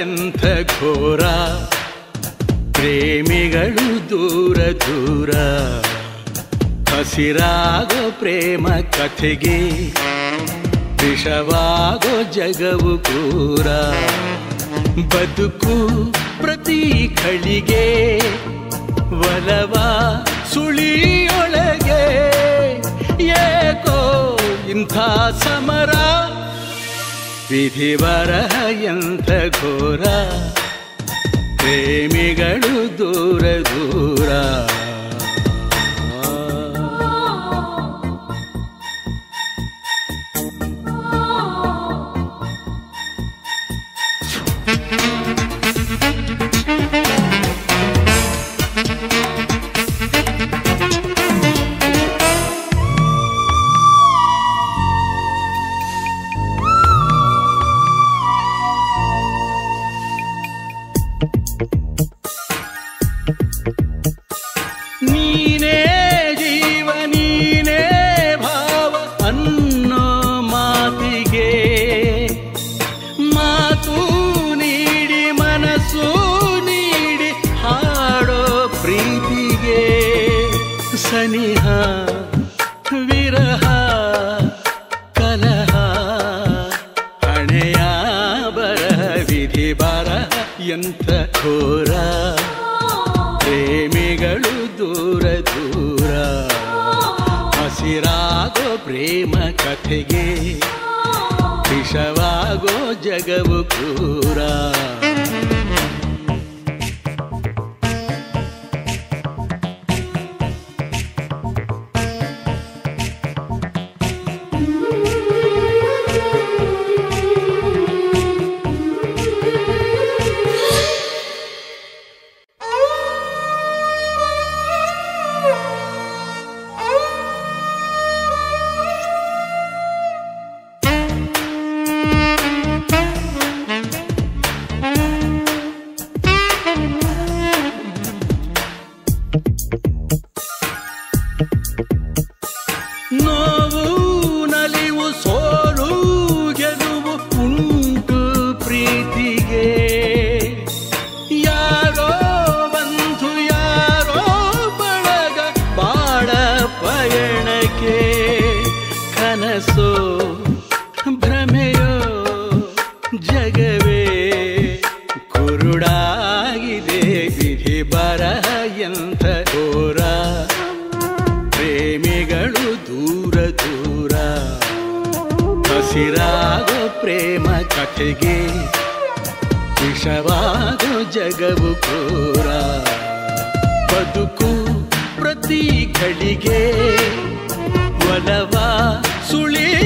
ಎಂಥ ಘೋರ ಪ್ರೇಮಿಗಳು ದೂರ ದೂರ ಹಸಿರಾಗೋ ಪ್ರೇಮ ಕಥೆಗೆ ವಿಷವಾಗೋ ಜಗವು ಕೂರ ಬದುಕು ಪ್ರತಿ ಖಳಿಗೆ ಒಲವ ಸುಳಿಯೊಳಗೆ ಏಕೋ ಇಂಥ ಸಮರ ವಿಧಿವರಹ ಎಂಥ ಘೋರ ಪ್ರೇಮಿಗಳು ದೂರ ದೂರ ನೀನೇ ಜೀವ ನೀನೇ ಭಾವ ಅನ್ನೋ ಮಾತಿಗೆ ಮಾತು ನೀಡಿ ಮನಸ್ಸು ನೀಡಿ ಹಾಡೋ ಪ್ರೀತಿಗೆ ಸನಿಹ ವಿರಹ ಕಲಹ ಹಣೆಯ ಬರಹ ವಿಧಿ ಬರಹ ಎಂಥ ಘೋರ ಪ್ರೇಮಿಗಳು ದೂರ ದೂರ ಹಸಿರಾಗೋ ಪ್ರೇಮ ಕಥೆಗೆ ವಿಷವಾಗೋ ಜಗವು ಪೂರ ನೋವು ನಲಿವು ಸೋಲು ಗೆಲುವು ಉಂಟು ಪ್ರೀತಿಗೆ ಯಾರೋ ಬಂಧು ಯಾರೋ ಬಳಗ ಬಾಳ ಪಯಣಕ್ಕೆ ಕನಸೋ ಭ್ರಮೆಯೋ ಜಗವೇ ಕುರುಡಾಗಿದೆ ವಿಧಿ ಬರಹ ಎಂಥ ಘೋರ ಪ್ರೇಮಿಗಳು ದೂರ ದೂರ ಹಸಿರಾಗೋ ಪ್ರೇಮ ಕಥೆಗೆ ವಿಷವಾಗೋ ಜಗವು ಕೋರ ಬದುಕು ಪ್ರತಿ ಘಳಿಗೆ ಒಲವ ಸುಳಿ